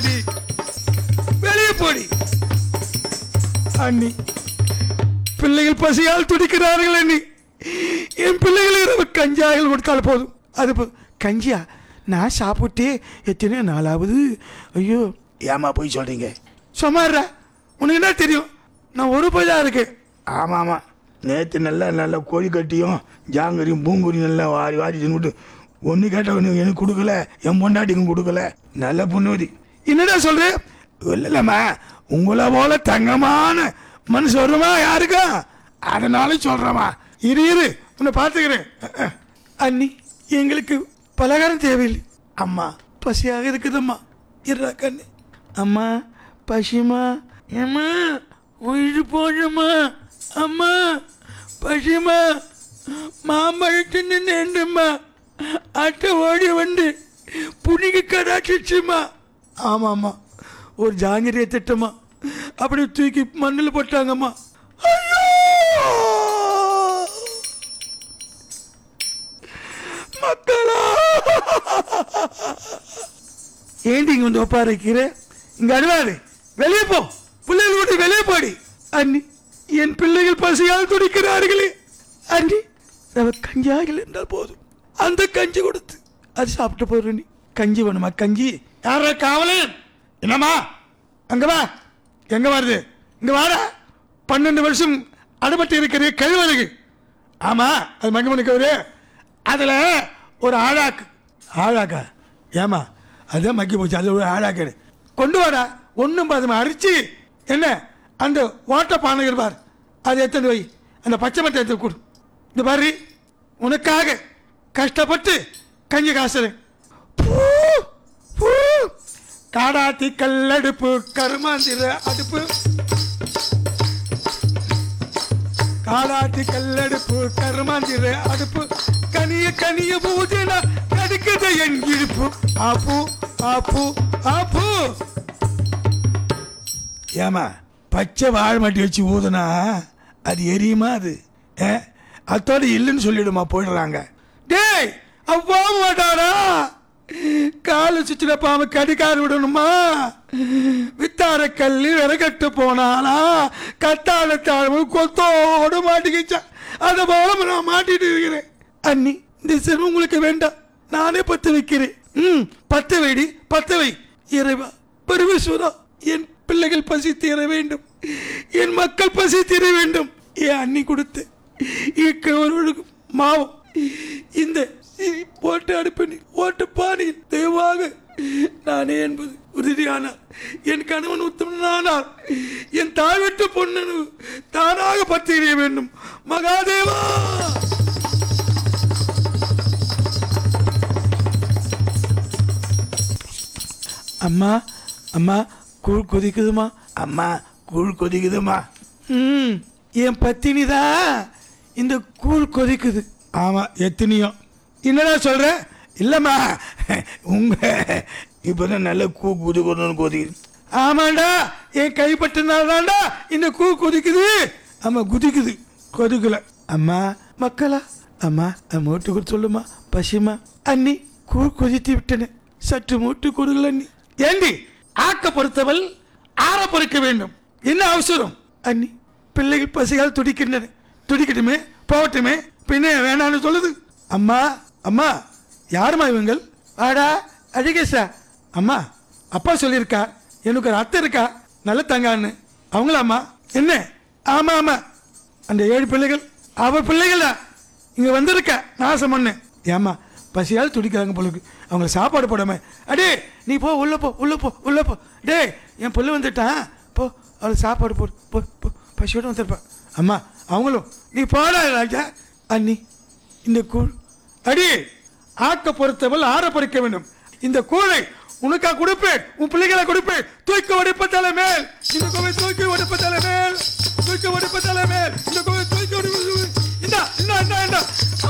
போடி வெளியே போடி அண்ணி பிள்ளைகள் பசியால் துடிக்கிறார்கள் அண்ணி என் பிள்ளைகள் இரவு கஞ்சாயில் கொடுத்தால் போதும் அது போ- கஞ்சியா நான் சாப்பிட்டே எத்தனையோ நாளாவது ஐயோ ஏமா போய் சொல்றீங்க சுமாரா உனக்கு என்ன தெரியும் நான் ஒரு போய் தான் இருக்கேன் ஆமாம் ஆமாம் நேற்று நல்லா நல்லா கோழி கட்டியும் ஜாங்கரியும் பூங்குரியும் நல்லா வாரி வாரி தின்னுட்டு ஒன்று கேட்டவனு எனக்கு கொடுக்கல என் பொண்டாட்டிக்கும் கொடுக்கல நல்ல பொண்ணுதி என்னடா சொல்ற இல்லை இல்லைம்மா உங்களை போல தங்கமான மனசு வருமா யாருக்கா அதனால சொல்கிறேம்மா இரு இரு உன்னை பார்த்துக்கிறேன் அண்ணி எங்களுக்கு பலகாரம் தேவையில்லை அம்மா பசியாக இருக்குதும்மா இருடா கண்ணு அம்மா பசிமா ஏம்மா உயிர் போடுமா அம்மா பசிமா மாம்பழத்தின்னு நேண்டுமா அட்டை ஓடி வந்து புனிக்கு கடாச்சிச்சுமா ஆமாம்மா ஒரு ஜாங்கிரியை திட்டமா அப்படி தூக்கி மண்ணில் போட்டாங்கம்மா ஐயோ மக்களா ஏண்டி இங்க வந்து ஒப்பாரிக்கிற இங்க அழுவாரு வெளியே போ பிள்ளைகள் விட்டு வெளியே போடி அண்ணி என் பிள்ளைகள் பசியால் துடிக்கிறார்களே அண்ணி நம்ம கஞ்சியாக இருந்தால் போதும் அந்த கஞ்சி கொடுத்து அது சாப்பிட்டு போறேன் நீ கஞ்சி வேணுமா கஞ்சி யார காவலன் என்னம்மா அங்க வா எங்க வருது இங்க வாடா பன்னெண்டு வருஷம் அனுமதி இருக்கிற கழிவறைகள் ஆமா அது மங்கமணிக்கவரு அதுல ஒரு ஆழாக்கு ஆழாக்கா ஏமா அதான் மக்கி போச்சு அது ஒரு ஆழாக்கு கொண்டு வாடா ஒன்றும் பாதுமா அரிச்சு என்ன அந்த ஓட்ட பானைகள் பார் அது எத்தனை வை அந்த பச்சை மட்டை எடுத்து கொடு இந்த பாரு உனக்காக கஷ்டப்பட்டு கஞ்சி காசுறேன் பூ, பூ. காடாத்தி கல்லடுப்பு கருமாந்திர அடுப்பு காலாட்டி கல்லடுப்பு கருமாந்திர அடுப்பு கனிய கனிய பூஜன கடுக்குது என் இடுப்பு ஆப்பு ஆப்பு ஆப்பு ஏமா பச்சை வாழைமட்டி வச்சு ஊதுனா அது எரியுமா அது ஏ அத்தோட இல்லைன்னு சொல்லிடுமா போயிடுறாங்க டேய் அப்பா மாட்டாரா காலு சுற்றின பாம்பு கடிக்கார விடணுமா வித்தார கல்லி விறகட்டு போனாலா கத்தாழ தாழ்வு கொத்தோடு மாட்டிக்கிச்சா அதை போல நான் மாட்டிட்டு இருக்கிறேன் அண்ணி இந்த செல்வம் உங்களுக்கு வேண்டாம் நானே பத்து வைக்கிறேன் ம் பத்து வைடி பத்து வை இறைவா பரமேஸ்வரா என் பிள்ளைகள் பசி தீர வேண்டும் என் மக்கள் பசி தீர வேண்டும் என் அண்ணி கொடுத்து இக்கவர்களுக்கு மாவும் இந்த ஓட்டு அடுப்பினில் ஓட்டு பானையில் தெய்வாக நானே என்பது உறுதியானார் என் கணவன் உத்தமனானார் என் தாழ்வெட்டு பொண்ணனு தானாக பற்றி எறிய வேண்டும் மகாதேவா அம்மா அம்மா கூழ் கொதிக்குதுமா அம்மா கூழ் கொதிக்குதுமா ம் என் பத்தினிதான் இந்த கூழ் கொதிக்குது ஆமா எத்தனையோ என்னடா சொல்ற இல்லைம்மா உங்க இப்போதான் நல்ல கூ குது குதுன்னு கொதிக்குது ஆமாண்டா என் கைப்பட்டனால்தான்டா இந்த கூ கொதிக்குது ஆமா குதிக்குது கொதிக்கல அம்மா மக்களா அம்மா மூட்டு கொடுத்து சொல்லுமா பசிமா அண்ணி கூ கொதித்து விட்டன சற்று மூட்டு கொடுக்கல அண்ணி ஏண்டி ஆக்க பொறுத்தவள் ஆற பொறுக்க வேண்டும் என்ன அவசரம் அண்ணி பிள்ளைகள் பசியால் துடிக்கின்றன துடிக்கட்டுமே போகட்டுமே பின்ன வேணான்னு சொல்லுது அம்மா அம்மா யாரும்மா இவங்கள் ஆடா அழகேஷா அம்மா அப்பா சொல்லியிருக்கா எனக்கு ஒரு அத்தை இருக்கா நல்ல தங்கான்னு அவங்களாம்மா என்ன ஆமா ஆமா அந்த ஏழு பிள்ளைகள் அவ பிள்ளைகளா இங்க வந்திருக்க நாசம் பண்ணு ஏம்மா பசியால் துடிக்கிறாங்க பொழுது அவங்க சாப்பாடு போடாம அடே நீ போ உள்ள போ உள்ள போ உள்ள போ டேய் என் புள்ள வந்துட்டான் போ அவளுக்கு சாப்பாடு போடு போ போ பசியோட வந்திருப்பான் அம்மா அவங்களும் நீ போடா ராஜா அண்ணி இந்த கூழ் அடி ஆக்க பொறுத்தவள் ஆற பறிக்க வேண்டும் இந்த கூழை உனக்கா கொடுப்பேன் உன் பிள்ளைகளை கொடுப்பேன் தூக்கி உடைப்ப தலை மேல் இந்த கோவை தூக்கி உடைப்ப தலை மேல் தூக்கி உடைப்ப தலை மேல் இந்த கோவை தூக்கி உடைப்ப இந்த இந்த இந்த இந்த